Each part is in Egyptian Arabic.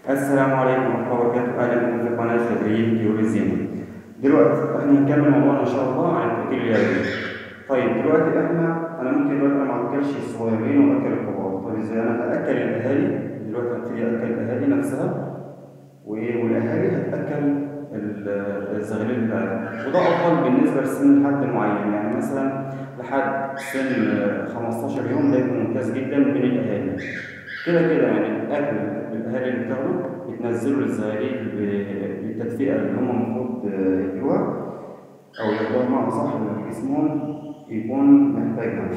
السلام عليكم ورحمة الله وبركاته، أهلا بكم في قناة تدريب طيور الزينة. دلوقتي احنا هنكمل موضوعنا إن شاء الله عن التأكيل اليدوي. طيب دلوقتي احنا أنا ممكن دلوقتي أنا ما أكلش الصغيرين وأكل الكبار، طب إزاي أنا هأكل الأهالي؟ دلوقتي هبتدي أكل الأهالي نفسها وإيه والأهالي هتأكل ال- الزغاليل بتاعتها، وده أفضل بالنسبة لسن حد معين، يعني مثلا لحد سن 15 يوم ده يكون ممتاز جدا بين الأهالي. كده كده يعني اكل الاهالي اللي بتاخده بتنزلوا للزغاليل ب- بالتدفئه اللي هم المفروض ياكلوها او ياخدوها بمعنى صح ان جسمهم يكون محتاجها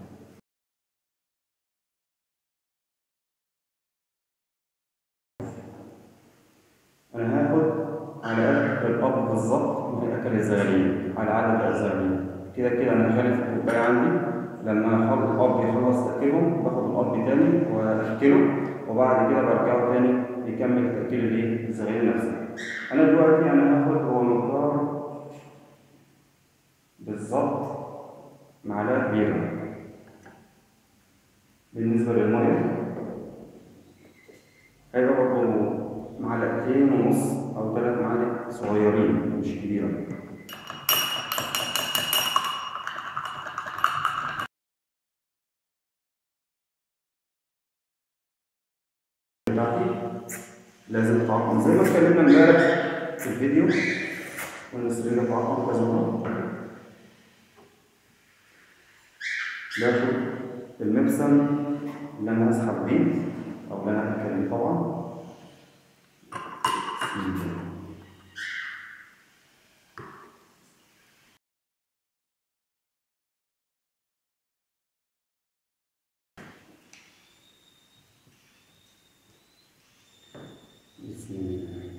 انا هاخد على قد الاب بالظبط من اكل الزغاليل على عدد الزغاليل كده كده انا هخلي في الكوبايه عندي لما خلص الاب يخلص تاكلهم باخد الاب تاني واكله وبعد كده برجعه تاني يكمل تاكيل الايه الزغاليل نفسها انا دلوقتي انا هاخد هو مقدار بالظبط معلقه كبيره بالنسبه للميه هيبقى برضه معلقتين ونص او ثلاث معالق صغيرين مش كبيره بتاعتي لازم تتعقم زي ما اتكلمنا امبارح في الفيديو قلنا السرير تتعقم كذا مره باخد المبسم اللي انا هسحب بيه او اللي انا هاكل بيه طبعا بسم الله. بسم الله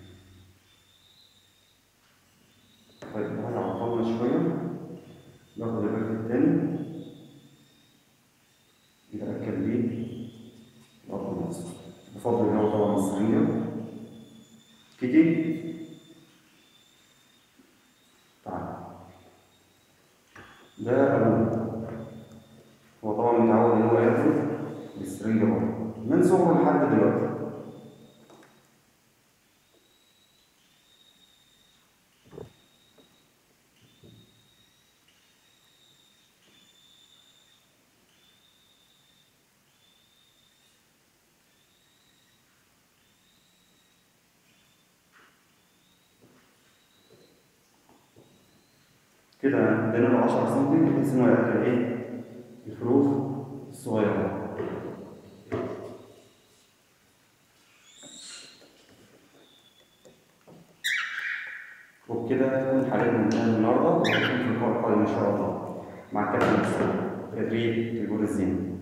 طيب تعالى عطلنا شوية باخد الرغيف التاني بتأكل بيه الأرض نفسه بفضل الله طبعا السرية كتير تعالى ده أبوه هو طبعا متعود إن هو ياكل بالسرنجة برضه من صغره لحد دلوقتي كده ادينا له 10 سم بحيث ان هو ياكل ايه الفروخ الصغيره وبكده تكون حلقتنا انتهت النهارده وهنكون في اللقاء القادم ان شاء الله مع كابتن مصطفى تدريب الجول الزين